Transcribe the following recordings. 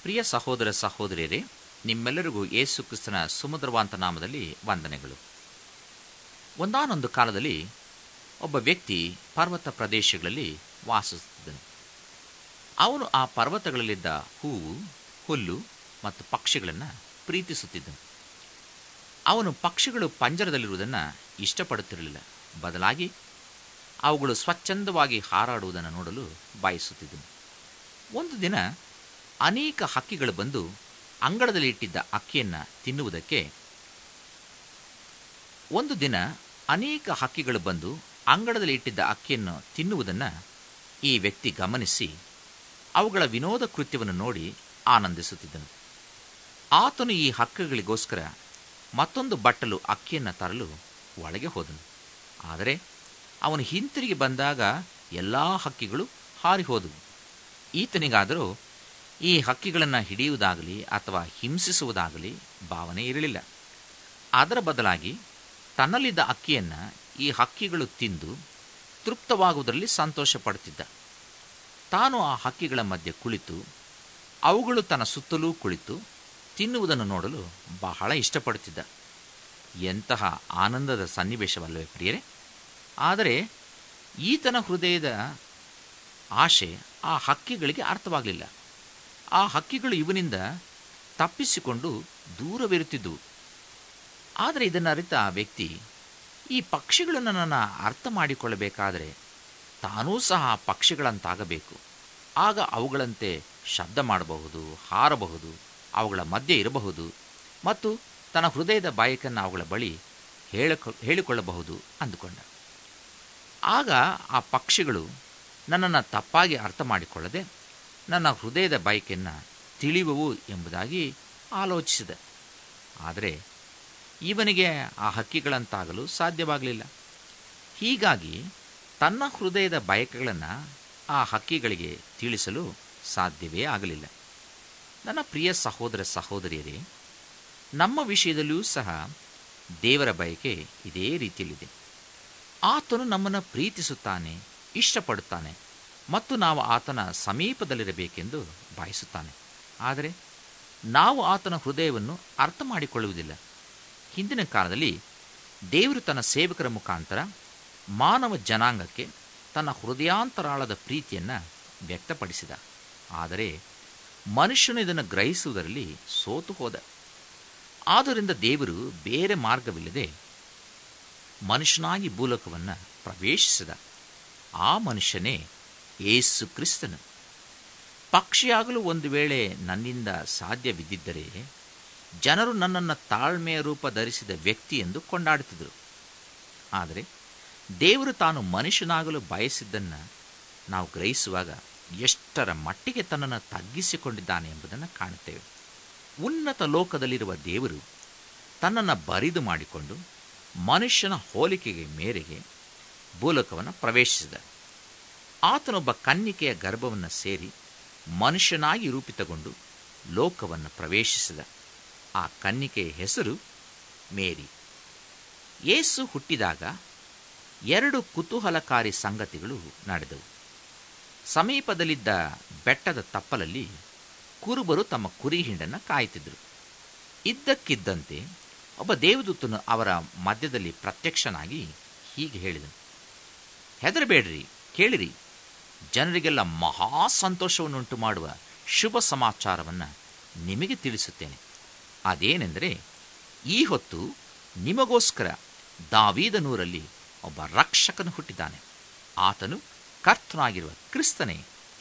ಪ್ರಿಯ ಸಹೋದರ ಸಹೋದರಿಯರೇ ನಿಮ್ಮೆಲ್ಲರಿಗೂ ಯೇಸು ಕ್ರಿಸ್ತನ ಸುಮಧುರವಾಂತ ನಾಮದಲ್ಲಿ ವಂದನೆಗಳು ಒಂದಾನೊಂದು ಕಾಲದಲ್ಲಿ ಒಬ್ಬ ವ್ಯಕ್ತಿ ಪರ್ವತ ಪ್ರದೇಶಗಳಲ್ಲಿ ವಾಸಿಸುತ್ತಿದ್ದನು ಅವನು ಆ ಪರ್ವತಗಳಲ್ಲಿದ್ದ ಹೂವು ಹುಲ್ಲು ಮತ್ತು ಪಕ್ಷಿಗಳನ್ನು ಪ್ರೀತಿಸುತ್ತಿದ್ದನು ಅವನು ಪಕ್ಷಿಗಳು ಪಂಜರದಲ್ಲಿರುವುದನ್ನು ಇಷ್ಟಪಡುತ್ತಿರಲಿಲ್ಲ ಬದಲಾಗಿ ಅವುಗಳು ಸ್ವಚ್ಛಂದವಾಗಿ ಹಾರಾಡುವುದನ್ನು ನೋಡಲು ಬಯಸುತ್ತಿದ್ದನು ಒಂದು ದಿನ ಅನೇಕ ಹಕ್ಕಿಗಳು ಬಂದು ಅಂಗಳದಲ್ಲಿ ಇಟ್ಟಿದ್ದ ಅಕ್ಕಿಯನ್ನು ತಿನ್ನುವುದಕ್ಕೆ ಒಂದು ದಿನ ಅನೇಕ ಹಕ್ಕಿಗಳು ಬಂದು ಅಂಗಳದಲ್ಲಿ ಇಟ್ಟಿದ್ದ ಅಕ್ಕಿಯನ್ನು ತಿನ್ನುವುದನ್ನು ಈ ವ್ಯಕ್ತಿ ಗಮನಿಸಿ ಅವುಗಳ ವಿನೋದ ಕೃತ್ಯವನ್ನು ನೋಡಿ ಆನಂದಿಸುತ್ತಿದ್ದನು ಆತನು ಈ ಹಕ್ಕಿಗಳಿಗೋಸ್ಕರ ಮತ್ತೊಂದು ಬಟ್ಟಲು ಅಕ್ಕಿಯನ್ನು ತರಲು ಒಳಗೆ ಹೋದನು ಆದರೆ ಅವನು ಹಿಂತಿರುಗಿ ಬಂದಾಗ ಎಲ್ಲ ಹಕ್ಕಿಗಳು ಹಾರಿ ಹೋದವು ಈತನಿಗಾದರೂ ಈ ಹಕ್ಕಿಗಳನ್ನು ಹಿಡಿಯುವುದಾಗಲಿ ಅಥವಾ ಹಿಂಸಿಸುವುದಾಗಲಿ ಭಾವನೆ ಇರಲಿಲ್ಲ ಅದರ ಬದಲಾಗಿ ತನ್ನಲ್ಲಿದ್ದ ಅಕ್ಕಿಯನ್ನು ಈ ಹಕ್ಕಿಗಳು ತಿಂದು ತೃಪ್ತವಾಗುವುದರಲ್ಲಿ ಸಂತೋಷ ಪಡುತ್ತಿದ್ದ ತಾನು ಆ ಹಕ್ಕಿಗಳ ಮಧ್ಯೆ ಕುಳಿತು ಅವುಗಳು ತನ್ನ ಸುತ್ತಲೂ ಕುಳಿತು ತಿನ್ನುವುದನ್ನು ನೋಡಲು ಬಹಳ ಇಷ್ಟಪಡುತ್ತಿದ್ದ ಎಂತಹ ಆನಂದದ ಸನ್ನಿವೇಶವಲ್ಲವೇ ಪ್ರಿಯರೇ ಆದರೆ ಈತನ ಹೃದಯದ ಆಶೆ ಆ ಹಕ್ಕಿಗಳಿಗೆ ಅರ್ಥವಾಗಲಿಲ್ಲ ಆ ಹಕ್ಕಿಗಳು ಇವನಿಂದ ತಪ್ಪಿಸಿಕೊಂಡು ದೂರವಿರುತ್ತಿದ್ದವು ಆದರೆ ಇದನ್ನು ಅರಿತ ಆ ವ್ಯಕ್ತಿ ಈ ಪಕ್ಷಿಗಳನ್ನು ನನ್ನ ಅರ್ಥ ಮಾಡಿಕೊಳ್ಳಬೇಕಾದರೆ ತಾನೂ ಸಹ ಪಕ್ಷಿಗಳಂತಾಗಬೇಕು ಆಗ ಅವುಗಳಂತೆ ಶಬ್ದ ಮಾಡಬಹುದು ಹಾರಬಹುದು ಅವುಗಳ ಮಧ್ಯೆ ಇರಬಹುದು ಮತ್ತು ತನ್ನ ಹೃದಯದ ಬಾಯಕನ್ನು ಅವುಗಳ ಬಳಿ ಹೇಳಕ ಹೇಳಿಕೊಳ್ಳಬಹುದು ಅಂದುಕೊಂಡ ಆಗ ಆ ಪಕ್ಷಿಗಳು ನನ್ನನ್ನು ತಪ್ಪಾಗಿ ಅರ್ಥ ಮಾಡಿಕೊಳ್ಳದೆ ನನ್ನ ಹೃದಯದ ಬಯಕೆಯನ್ನು ತಿಳಿಯುವವು ಎಂಬುದಾಗಿ ಆಲೋಚಿಸಿದೆ ಆದರೆ ಇವನಿಗೆ ಆ ಹಕ್ಕಿಗಳಂತಾಗಲು ಸಾಧ್ಯವಾಗಲಿಲ್ಲ ಹೀಗಾಗಿ ತನ್ನ ಹೃದಯದ ಬಯಕೆಗಳನ್ನು ಆ ಹಕ್ಕಿಗಳಿಗೆ ತಿಳಿಸಲು ಸಾಧ್ಯವೇ ಆಗಲಿಲ್ಲ ನನ್ನ ಪ್ರಿಯ ಸಹೋದರ ಸಹೋದರಿಯರೇ ನಮ್ಮ ವಿಷಯದಲ್ಲಿಯೂ ಸಹ ದೇವರ ಬಯಕೆ ಇದೇ ರೀತಿಯಲ್ಲಿದೆ ಆತನು ನಮ್ಮನ್ನು ಪ್ರೀತಿಸುತ್ತಾನೆ ಇಷ್ಟಪಡುತ್ತಾನೆ ಮತ್ತು ನಾವು ಆತನ ಸಮೀಪದಲ್ಲಿರಬೇಕೆಂದು ಬಯಸುತ್ತಾನೆ ಆದರೆ ನಾವು ಆತನ ಹೃದಯವನ್ನು ಅರ್ಥ ಮಾಡಿಕೊಳ್ಳುವುದಿಲ್ಲ ಹಿಂದಿನ ಕಾಲದಲ್ಲಿ ದೇವರು ತನ್ನ ಸೇವಕರ ಮುಖಾಂತರ ಮಾನವ ಜನಾಂಗಕ್ಕೆ ತನ್ನ ಹೃದಯಾಂತರಾಳದ ಪ್ರೀತಿಯನ್ನು ವ್ಯಕ್ತಪಡಿಸಿದ ಆದರೆ ಮನುಷ್ಯನು ಇದನ್ನು ಗ್ರಹಿಸುವುದರಲ್ಲಿ ಸೋತು ಹೋದ ಆದ್ದರಿಂದ ದೇವರು ಬೇರೆ ಮಾರ್ಗವಿಲ್ಲದೆ ಮನುಷ್ಯನಾಗಿ ಭೂಲೋಕವನ್ನು ಪ್ರವೇಶಿಸಿದ ಆ ಮನುಷ್ಯನೇ ಏಸು ಕ್ರಿಸ್ತನು ಪಕ್ಷಿಯಾಗಲು ಒಂದು ವೇಳೆ ನನ್ನಿಂದ ಸಾಧ್ಯವಿದ್ದಿದ್ದರೆ ಜನರು ನನ್ನನ್ನು ತಾಳ್ಮೆಯ ರೂಪ ಧರಿಸಿದ ವ್ಯಕ್ತಿ ಎಂದು ಕೊಂಡಾಡುತ್ತಿದ್ದರು ಆದರೆ ದೇವರು ತಾನು ಮನುಷ್ಯನಾಗಲು ಬಯಸಿದ್ದನ್ನು ನಾವು ಗ್ರಹಿಸುವಾಗ ಎಷ್ಟರ ಮಟ್ಟಿಗೆ ತನ್ನನ್ನು ತಗ್ಗಿಸಿಕೊಂಡಿದ್ದಾನೆ ಎಂಬುದನ್ನು ಕಾಣುತ್ತೇವೆ ಉನ್ನತ ಲೋಕದಲ್ಲಿರುವ ದೇವರು ತನ್ನನ್ನು ಬರಿದು ಮಾಡಿಕೊಂಡು ಮನುಷ್ಯನ ಹೋಲಿಕೆಗೆ ಮೇರೆಗೆ ಭೂಲೋಕವನ್ನು ಪ್ರವೇಶಿಸಿದ ಆತನೊಬ್ಬ ಕನ್ನಿಕೆಯ ಗರ್ಭವನ್ನು ಸೇರಿ ಮನುಷ್ಯನಾಗಿ ರೂಪಿತಗೊಂಡು ಲೋಕವನ್ನು ಪ್ರವೇಶಿಸಿದ ಆ ಕನ್ನಿಕೆಯ ಹೆಸರು ಮೇರಿ ಯೇಸು ಹುಟ್ಟಿದಾಗ ಎರಡು ಕುತೂಹಲಕಾರಿ ಸಂಗತಿಗಳು ನಡೆದವು ಸಮೀಪದಲ್ಲಿದ್ದ ಬೆಟ್ಟದ ತಪ್ಪಲಲ್ಲಿ ಕುರುಬರು ತಮ್ಮ ಕುರಿ ಹಿಂಡನ್ನು ಕಾಯುತ್ತಿದ್ದರು ಇದ್ದಕ್ಕಿದ್ದಂತೆ ಒಬ್ಬ ದೇವದೂತನು ಅವರ ಮಧ್ಯದಲ್ಲಿ ಪ್ರತ್ಯಕ್ಷನಾಗಿ ಹೀಗೆ ಹೇಳಿದನು ಹೆದರಬೇಡ್ರಿ ಕೇಳಿರಿ ಜನರಿಗೆಲ್ಲ ಮಹಾ ಸಂತೋಷವನ್ನುಂಟು ಮಾಡುವ ಶುಭ ಸಮಾಚಾರವನ್ನು ನಿಮಗೆ ತಿಳಿಸುತ್ತೇನೆ ಅದೇನೆಂದರೆ ಈ ಹೊತ್ತು ನಿಮಗೋಸ್ಕರ ದಾವೀದನೂರಲ್ಲಿ ಒಬ್ಬ ರಕ್ಷಕನು ಹುಟ್ಟಿದ್ದಾನೆ ಆತನು ಕರ್ತನಾಗಿರುವ ಕ್ರಿಸ್ತನೇ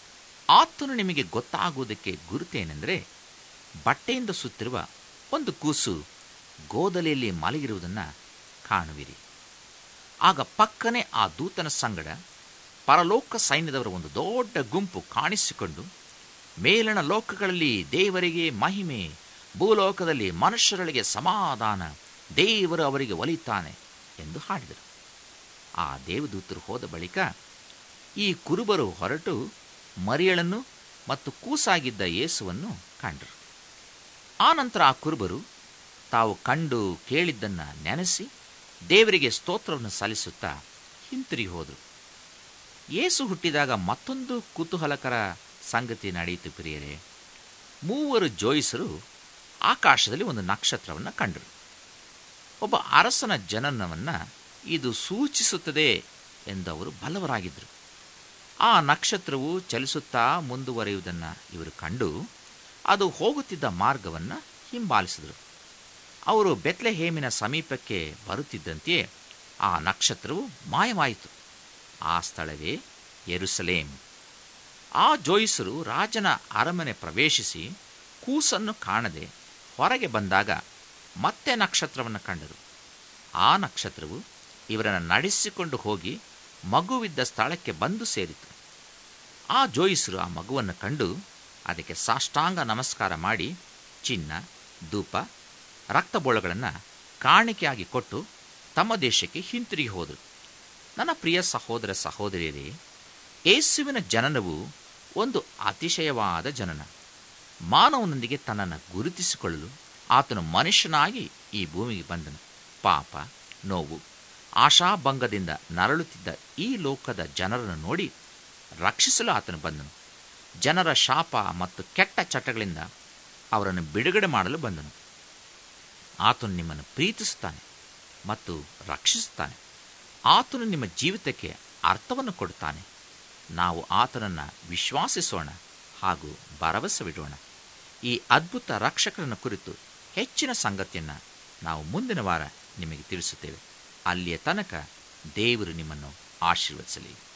ಆತನು ನಿಮಗೆ ಗೊತ್ತಾಗುವುದಕ್ಕೆ ಗುರುತೇನೆಂದರೆ ಬಟ್ಟೆಯಿಂದ ಸುತ್ತಿರುವ ಒಂದು ಕೂಸು ಗೋದಲೆಯಲ್ಲಿ ಮಲಗಿರುವುದನ್ನು ಕಾಣುವಿರಿ ಆಗ ಪಕ್ಕನೆ ಆ ದೂತನ ಸಂಗಡ ಪರಲೋಕ ಸೈನ್ಯದವರ ಒಂದು ದೊಡ್ಡ ಗುಂಪು ಕಾಣಿಸಿಕೊಂಡು ಮೇಲಣ ಲೋಕಗಳಲ್ಲಿ ದೇವರಿಗೆ ಮಹಿಮೆ ಭೂಲೋಕದಲ್ಲಿ ಮನುಷ್ಯರೊಳಗೆ ಸಮಾಧಾನ ದೇವರು ಅವರಿಗೆ ಒಲಿತಾನೆ ಎಂದು ಹಾಡಿದರು ಆ ದೇವದೂತರು ಹೋದ ಬಳಿಕ ಈ ಕುರುಬರು ಹೊರಟು ಮರಿಯಳನ್ನು ಮತ್ತು ಕೂಸಾಗಿದ್ದ ಯೇಸುವನ್ನು ಕಂಡರು ಆನಂತರ ಆ ಕುರುಬರು ತಾವು ಕಂಡು ಕೇಳಿದ್ದನ್ನು ನೆನೆಸಿ ದೇವರಿಗೆ ಸ್ತೋತ್ರವನ್ನು ಸಲ್ಲಿಸುತ್ತಾ ಹಿಂತಿರುಗಿ ಹೋದರು ಯೇಸು ಹುಟ್ಟಿದಾಗ ಮತ್ತೊಂದು ಕುತೂಹಲಕರ ಸಂಗತಿ ನಡೆಯಿತು ಪ್ರಿಯರೇ ಮೂವರು ಜೋಯಿಸರು ಆಕಾಶದಲ್ಲಿ ಒಂದು ನಕ್ಷತ್ರವನ್ನು ಕಂಡರು ಒಬ್ಬ ಅರಸನ ಜನನವನ್ನು ಇದು ಸೂಚಿಸುತ್ತದೆ ಎಂದವರು ಬಲವರಾಗಿದ್ದರು ಆ ನಕ್ಷತ್ರವು ಚಲಿಸುತ್ತಾ ಮುಂದುವರಿಯುವುದನ್ನು ಇವರು ಕಂಡು ಅದು ಹೋಗುತ್ತಿದ್ದ ಮಾರ್ಗವನ್ನು ಹಿಂಬಾಲಿಸಿದರು ಅವರು ಬೆತ್ಲೆಹೇಮಿನ ಸಮೀಪಕ್ಕೆ ಬರುತ್ತಿದ್ದಂತೆಯೇ ಆ ನಕ್ಷತ್ರವು ಮಾಯವಾಯಿತು ಆ ಸ್ಥಳವೇ ಯೆರೂಸಲೇಮ್ ಆ ಜೋಯಿಸರು ರಾಜನ ಅರಮನೆ ಪ್ರವೇಶಿಸಿ ಕೂಸನ್ನು ಕಾಣದೆ ಹೊರಗೆ ಬಂದಾಗ ಮತ್ತೆ ನಕ್ಷತ್ರವನ್ನು ಕಂಡರು ಆ ನಕ್ಷತ್ರವು ಇವರನ್ನು ನಡೆಸಿಕೊಂಡು ಹೋಗಿ ಮಗುವಿದ್ದ ಸ್ಥಳಕ್ಕೆ ಬಂದು ಸೇರಿತು ಆ ಜೋಯಿಸರು ಆ ಮಗುವನ್ನು ಕಂಡು ಅದಕ್ಕೆ ಸಾಷ್ಟಾಂಗ ನಮಸ್ಕಾರ ಮಾಡಿ ಚಿನ್ನ ಧೂಪ ರಕ್ತಬೋಳಗಳನ್ನು ಕಾಣಿಕೆಯಾಗಿ ಕೊಟ್ಟು ತಮ್ಮ ದೇಶಕ್ಕೆ ಹಿಂತಿರುಗಿ ಹೋದರು ನನ್ನ ಪ್ರಿಯ ಸಹೋದರ ಸಹೋದರಿಯರೇ ಯೇಸುವಿನ ಜನನವು ಒಂದು ಅತಿಶಯವಾದ ಜನನ ಮಾನವನೊಂದಿಗೆ ತನ್ನನ್ನು ಗುರುತಿಸಿಕೊಳ್ಳಲು ಆತನು ಮನುಷ್ಯನಾಗಿ ಈ ಭೂಮಿಗೆ ಬಂದನು ಪಾಪ ನೋವು ಆಶಾಭಂಗದಿಂದ ನರಳುತ್ತಿದ್ದ ಈ ಲೋಕದ ಜನರನ್ನು ನೋಡಿ ರಕ್ಷಿಸಲು ಆತನು ಬಂದನು ಜನರ ಶಾಪ ಮತ್ತು ಕೆಟ್ಟ ಚಟಗಳಿಂದ ಅವರನ್ನು ಬಿಡುಗಡೆ ಮಾಡಲು ಬಂದನು ಆತನು ನಿಮ್ಮನ್ನು ಪ್ರೀತಿಸುತ್ತಾನೆ ಮತ್ತು ರಕ್ಷಿಸುತ್ತಾನೆ ಆತನು ನಿಮ್ಮ ಜೀವಿತಕ್ಕೆ ಅರ್ಥವನ್ನು ಕೊಡುತ್ತಾನೆ ನಾವು ಆತನನ್ನು ವಿಶ್ವಾಸಿಸೋಣ ಹಾಗೂ ಭರವಸೆವಿಡೋಣ ಈ ಅದ್ಭುತ ರಕ್ಷಕರನ್ನು ಕುರಿತು ಹೆಚ್ಚಿನ ಸಂಗತಿಯನ್ನು ನಾವು ಮುಂದಿನ ವಾರ ನಿಮಗೆ ತಿಳಿಸುತ್ತೇವೆ ಅಲ್ಲಿಯ ತನಕ ದೇವರು ನಿಮ್ಮನ್ನು ಆಶೀರ್ವದಿಸಲಿ